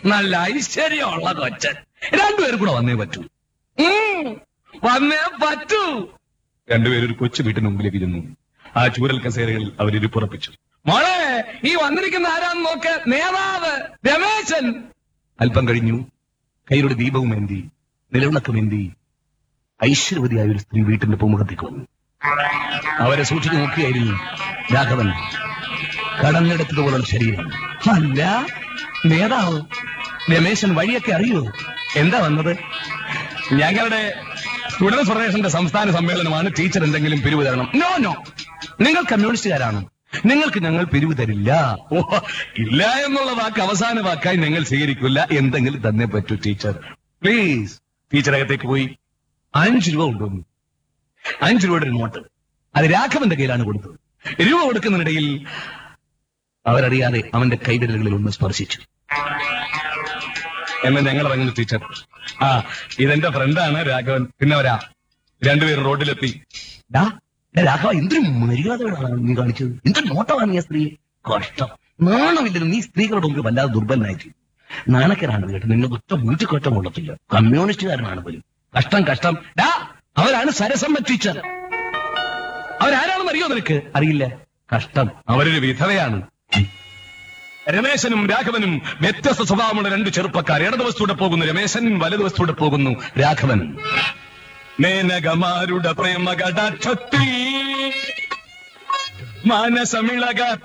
നല്ല ഐശ്വര്യമുള്ള കൊച്ചൻ രണ്ടുപേരും കൂടെ വന്നേ പറ്റൂ ഉം, വന്നേ പറ്റൂ രണ്ടുപേരും ഒരു കൊച്ചു വീട്ടിന് മുമ്പിലേക്ക് ചെന്നു ആ ചൂരൽ കസേരകളിൽ അവരിപ്പുറപ്പിച്ചു മോളെ ഈ വന്നിരിക്കുന്ന ആരാന്ന് നോക്ക് നേതാവ് രമേശൻ അല്പം കഴിഞ്ഞു കയ്യിലൊരു ദീപവും എന്തി നിലവിളക്കം എന്തി ഐശ്വര്യവതിയായ ഒരു സ്ത്രീ വീട്ടിന്റെ പൂമുഖത്തേക്ക് വന്നു അവരെ സൂക്ഷിച്ചു നോക്കുകയായിരുന്നു രാഘവൻ കടന്നെടുത്തതുപോലുള്ള ശരീരം അല്ല നേതാവ് രമേശൻ വഴിയൊക്കെ അറിയോ എന്താ വന്നത് ഞങ്ങളുടെ സ്റ്റുഡൻസ് ഫെഡറേഷന്റെ സംസ്ഥാന സമ്മേളനമാണ് ടീച്ചർ എന്തെങ്കിലും പിരിവ് തരണം നോ നോ നിങ്ങൾ കമ്മ്യൂണിസ്റ്റുകാരാണ് നിങ്ങൾക്ക് ഞങ്ങൾ പിരിവ് തരില്ല ഓ ഇല്ല എന്നുള്ള വാക്ക് അവസാന വാക്കായി ഞങ്ങൾ സ്വീകരിക്കില്ല എന്തെങ്കിലും തന്നെ പറ്റൂ ടീച്ചർ പ്ലീസ് ടീച്ചർ അകത്തേക്ക് പോയി അഞ്ച് രൂപ കൊണ്ടുവന്നു അഞ്ച് രൂപയുടെ ഒരു നോട്ട് അത് രാഘവന്റെ കയ്യിലാണ് കൊടുത്തത് രൂപ കൊടുക്കുന്നതിനിടയിൽ അവരറിയാതെ അവന്റെ കൈവിരലുകളിൽ ഒന്ന് സ്പർശിച്ചു എന്ന് ഞങ്ങൾ ഇറങ്ങുന്നു ടീച്ചർ ആ ഇതെന്റെ ഫ്രണ്ടാണ് രാഘവൻ പിന്നെ വരാ രണ്ടുപേരും റോഡിലെത്തി ഡാ, ഡാ രാഘവ എന്തൊരു മര്യാദകളാണ് നീ കാണിച്ചത് എന്തൊരു നോട്ടമാണ് നീ ആ സ്ത്രീ കഷ്ടം നാണമില്ലല്ലോ നീ സ്ത്രീകളുടെ മുമ്പിൽ വല്ലാതെ ദുർബലനായിട്ട് നാണക്കേടാണ് കേട്ടോ നിങ്ങൾ ഒറ്റ മൂറ്റിക്കൊറ്റം കൊള്ളത്തില്ല കമ്മ്യൂണിസ്റ്റുകാരനാണ് പോലും കഷ്ടം കഷ്ടം ഡാ അവരാണ് സരസമ്മ ടീച്ചർ അവരാരാണെന്ന് അറിയോ നിനക്ക് അറിയില്ല കഷ്ടം അവരൊരു വിധവയാണ് രമേശനും രാഘവനും വ്യത്യസ്ത സ്വഭാവമുള്ള രണ്ട് ചെറുപ്പക്കാർ ഇടതുവശത്തൂടെ പോകുന്നു രമേശൻ വലതുവശത്തൂടെ പോകുന്നു രാഘവൻ മേനകമാരുടെ പ്രേമ കടാക്ഷത്തിൽ മാനസമിളക